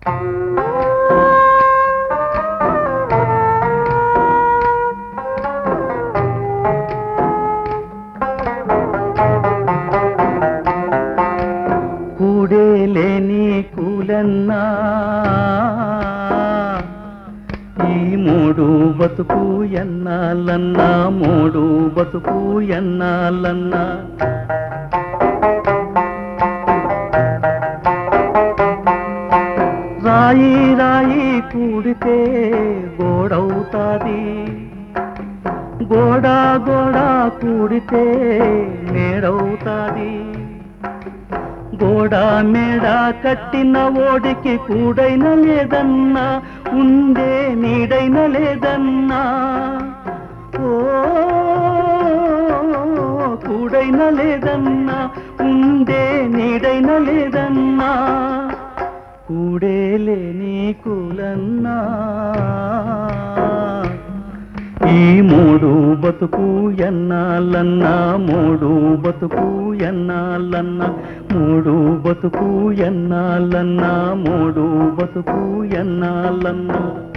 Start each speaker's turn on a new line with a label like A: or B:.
A: కూడే లేని కూలన్నా ఈ మూడు బతుకు ఎన్నాలన్నా మూడు బతుకు ఎన్నాలన్నా రాయి రాయి కూడితే గోడవుతాది గోడ గోడ కూడితే మేడవుతాది గోడ మేడ కట్టిన ఓడికి కూడైన లేదన్నా ఉండే నీడైన లేదన్నా ఓ కూడైన లేదన్నా ఉండే నీడైన లేదన్నా కూడే లేని కులన్నా ఈ మూడు బతుకు ఎన్నాలన్నా మూడు బతుకు ఎన్నాలన్నా మూడు బతుకు ఎన్నాలన్నా మూడు బతుకు ఎన్నాలన్నా